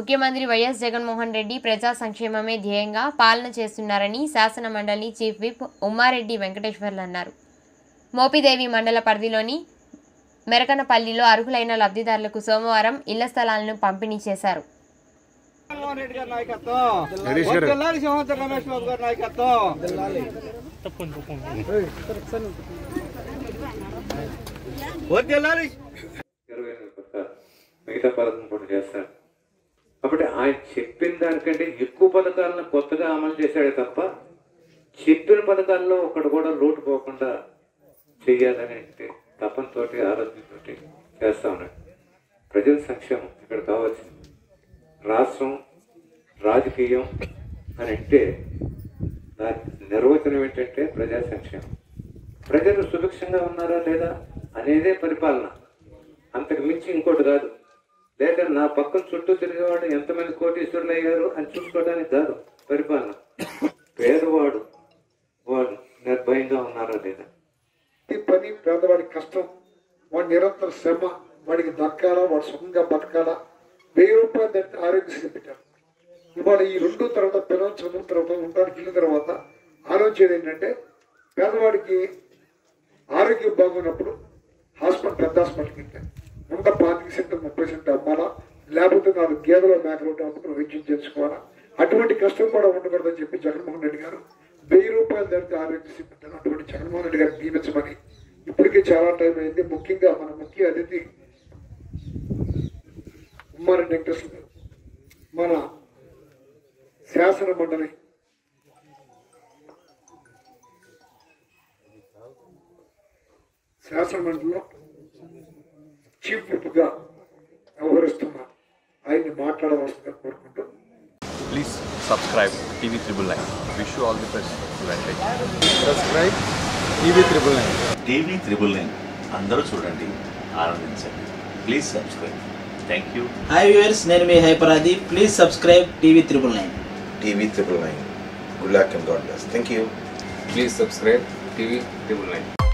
ముఖ్యమంత్రి వైఎస్ జగన్మోహన్ రెడ్డి ప్రజా సంక్షేమమే ధ్యేయంగా పాలన చేస్తున్నారని శాసన మండలి చీఫ్ విప్ ఉమ్మారెడ్డి వెంకటేశ్వర్లు అన్నారు మోపిదేవి మండల పరిధిలోని మెరకనపల్లిలో అర్హులైన లబ్ధిదారులకు సోమవారం ఇళ్ల స్థలాలను పంపిణీ చేశారు జగన్మోహన్ రెడ్డి గారి నాయకత్వం వర్ధిల్లాలి సింహాద్రి రమేష్ బాబు గారి నాయకత్వం వర్ధిల్లాలి ఇరవై ఎనిమిది పథకాలు మిగతా పథకం కూడా చేస్తారు కాబట్టి ఆయన చెప్పిన దానికంటే ఎక్కువ పథకాలను కొత్తగా అమలు చేశాడే తప్ప చెప్పిన పథకాల్లో ఒకటి కూడా లోటు పోకుండా చెయ్యాలని తపంతోటి ఆలోచనతోటి చేస్తా ఉన్నాడు ప్రజల సంక్షేమం ఇక్కడ కావాల్సింది రాష్ట్రం రాజకీయం అని అంటే దాని నిర్వచనం ఏంటంటే ప్రజా సంక్షేమం ప్రజలు సుభిక్షంగా ఉన్నారా లేదా అనేదే పరిపాలన అంతకు మించి ఇంకోటి కాదు లేదా నా పక్కన చుట్టూ తిరిగేవాడు ఎంతమంది కోటీశ్వరులు అయ్యారు అని చూసుకోవడానికి కాదు పరిపాలన పేదవాడు వాడు నిర్భయంగా ఉన్నారా లేదా ఈ పని పేదవాడి కష్టం వాడి నిరంతర శ్రమ వాడికి దక్కాలా వాడు సుఖంగా బతకాలా వెయ్యి రూపాయలు దాన్ని ఆరోగ్యశ్రీ పెట్టారు ఇవాళ ఈ రెండు తర్వాత పిల్లలు చదువుల తర్వాత ఉండడానికి వెళ్ళిన తర్వాత ఆలోచన ఏంటంటే పేదవాడికి ఆరోగ్యం బాగున్నప్పుడు హాస్పిటల్ పెద్ద హాస్పిటల్కి వెళ్తే ఉన్న పాతిక సెంటర్ ముప్పై సెంటర్ అమ్మాలా లేకపోతే నాలుగు గేదెలు మేకలు ఉంటే అమ్ముకుని వైద్యం చేసుకోవాలా అటువంటి కష్టం కూడా ఉండకూడదని చెప్పి జగన్మోహన్ రెడ్డి గారు వెయ్యి రూపాయలు దానికి ఆరోగ్యశ్రీ పెట్టారు అటువంటి జగన్మోహన్ రెడ్డి గారిని దీవించమని ఇప్పటికే చాలా టైం అయింది ముఖ్యంగా మన ముఖ్య అతిథి ఉమ్మారెడ్డి వెంకటేశ్వర గారు మన శాసన మండలి శాసన మండలిలో చీఫ్ విప్గా వ్యవహరిస్తున్న ఆయన్ని మాట్లాడవలసిందిగా కోరుకుంటూ Please subscribe TV Triple Nine. Wish you all the best. Advantage. Subscribe TV triple nine TV triple nine అందరూ చూడండి ఆనందించండి please subscribe thank you hi viewers నేను మీ Hyper Aadi please subscribe TV triple nine TV triple nine. Good luck and God bless. Thank you. Please subscribe TV Triple Nine.